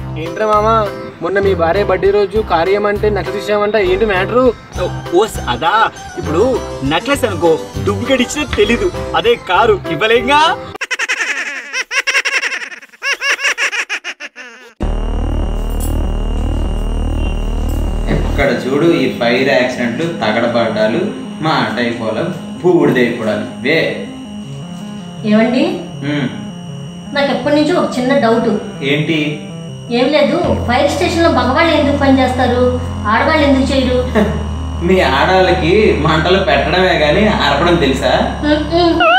ఏంట్రా మామ మొన్న మీ భార్య బర్త్డే రోజు కార్యం అంటే నచ్చ చూసామంట ఏంటి మ్యాటరు ఓస్ అదా ఇప్పుడు నెక్లెస్ అనుకో డూప్లికేట్ ఇచ్చినా తెలీదు అదే కారు ఇవ్వలేంగా ఎక్కడ చూడు ఈ ఫైర్ యాక్సిడెంట్లు తగడబడ్డాలు మా అయిపోవాలి బూడిదైపోవడాలు వే ఏమండి ఉమ్, నాకు ఎప్పటి నుంచో ఒక చిన్న డౌట్ ఏంటి ఏం లేదు ఫైర్ స్టేషన్ లో మగవాళ్ళు ఎందుకు పని చేస్తారు ఆడవాళ్ళు ఎందుకు చేయరు మీ ఆడవాళ్ళకి మంటలు పెట్టడమే కానీ అరపడం తెలుసా ఉమ్, ఉమ్.